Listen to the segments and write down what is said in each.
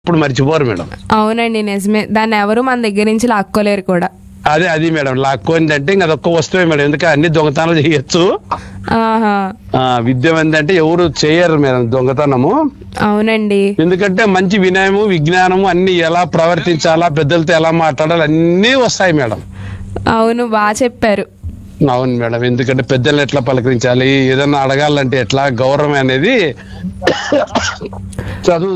ఇప్పుడు మర్చిపోరు మేడం అవునండి నిజమే దాన్ని ఎవరు మన దగ్గర నుంచి లాక్కోలేరు కూడా అదే అది మేడం లాక్కోయిందంటే ఇంకా అదొక్క వస్తువే మేడం ఎందుకంటే అన్ని దొంగతనాలు చేయొచ్చు ఆహా ఆ, విద్య ఏంటంటే ఎవరు చేయరు మేడం దొంగతనము అవునండి ఎందుకంటే మంచి వినయము విజ్ఞానము అన్ని ఎలా ప్రవర్తించాలా పెద్దలతో ఎలా మాట్లాడాలి అన్నీ వస్తాయి మేడం అవును బాగా చెప్పారు అవును మేడం ఎందుకంటే పెద్దల్ని ఎట్లా పలకరించాలి ఏదన్నా అడగాలంటే ఎట్లా గౌరవం అనేది చదువు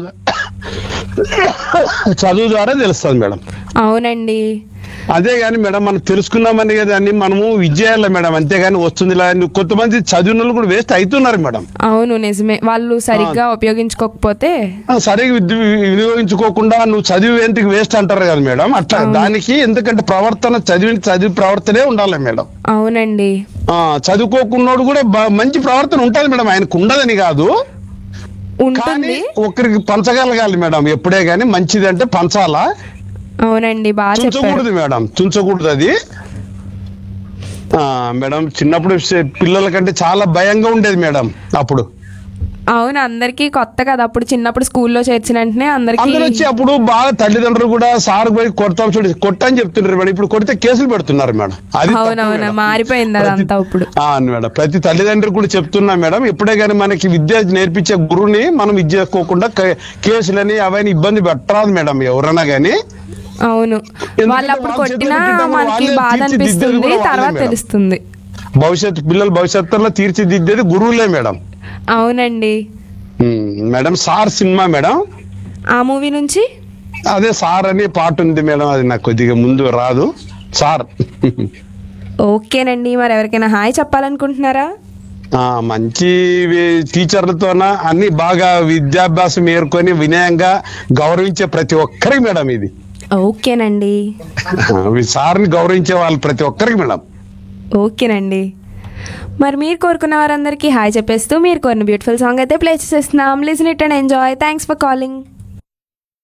చదువు ద్వారా తెలుస్తుంది మేడం అవునండి అదే గాని మేడం మనం తెలుసుకున్నామని దాన్ని మనము విజయాల మేడం అంతేగాని వస్తుంది ఇలా అని కొంతమంది చదివిన వాళ్ళు కూడా వేస్ట్ అవుతున్నారు మేడం అవును నిజమే వాళ్ళు సరిగ్గా ఉపయోగించుకోకపోతే ఆ, సరిగా విద్య వినియోగించుకోకుండా నువ్వు చదివి ఏంటికి వేస్ట్ అంటారు కదా మేడం అట్లా దానికి ఎందుకంటే ప్రవర్తన చదివి చదివి ప్రవర్తనే ఉండాలి మేడం అవునండి ఆ చదువుకోకున్నోడు కూడా బ- మంచి ప్రవర్తన ఉంటుంది మేడం ఆయనకు ఉండదని కాదు కానీ ఉంటుంది ఒకరికి పంచగలగాలి మేడం ఎప్పుడే గానీ మంచిది అంటే పంచాలా అవునండి బాగా చెప్పారు తుంచకూడదు మేడం తుంచకూడదు అది ఆ మేడం చిన్నప్పుడు సే- పిల్లల కంటే చాలా భయంగా ఉండేది మేడం అప్పుడు అవును అందరికి కొత్త కదా అప్పుడు చిన్నప్పుడు స్కూల్లో చేర్చిన వెంటనే అందరికి అందరూ వచ్చి అప్పుడు బాగా తల్లిదండ్రులు కూడా సార్ పోయి కొడతాం చూడు కొట్టని చెప్తున్నారు మేడం ఇప్పుడు కొడితే కేసులు పెడుతున్నారు మేడం అది తప్పు అవునవును మేడం. మారిపోయింది అదంతా ఇప్పుడు ఆ, అవును మేడం ప్రతి తల్లిదండ్రులు కూడా చెప్తున్నా మేడం ఎప్పుడే కానీ మనకి విద్య నేర్పించే గురువుని మనం ఇది చేసుకోకుండా కే- కేసులని అవన్నీ ఇబ్బంది పెట్టరాదు మేడం ఎవరైనా గానీ అవును ఎందుకంటే వాళ్ళు అప్పుడు వాళ్ళ కొట్టినా చేతులు పెట్టడం మనకి వాళ్ళే బాధ తీర్చిదిద్దేది అనిపిస్తుంది కూడా వాళ్ళే తర్వాత మేడం. తెలుస్తుంది భవిష్యత్తు పిల్లల భవిష్యత్తులో తీర్చిదిద్దేది గురువులే మేడం అవునండి um, madam sir cinema madam ఆ మూవీ నుంచి అదే సార్ అని పాట ఉంది మేడం అది నాకు కొద్దిగా ముందు రాదు సార్ ఓకేనండి మరి ఎవరికైనా హాయ్ చెప్పాలనుకుంటున్నారా ఆ, మంచి వి- టీచర్లతోన అన్ని బాగా విద్యాభ్యాసం ఏర్కొని వినయంగా గౌరవించే ప్రతి ఒక్కరికి మేడం ఇది ఓకేనండి ఈ సార్ని గౌరవించే వాళ్ళు ప్రతి ఒక్కరికి మేడం ఓకేనండి మరి మీరు కోరుకున్న వారందరికీ హాయ్ చెప్పేస్తూ మీరు కోరిన బ్యూటిఫుల్ సాంగ్ అయితే ప్లే చేసేస్తున్నాం listen it and enjoy thanks for calling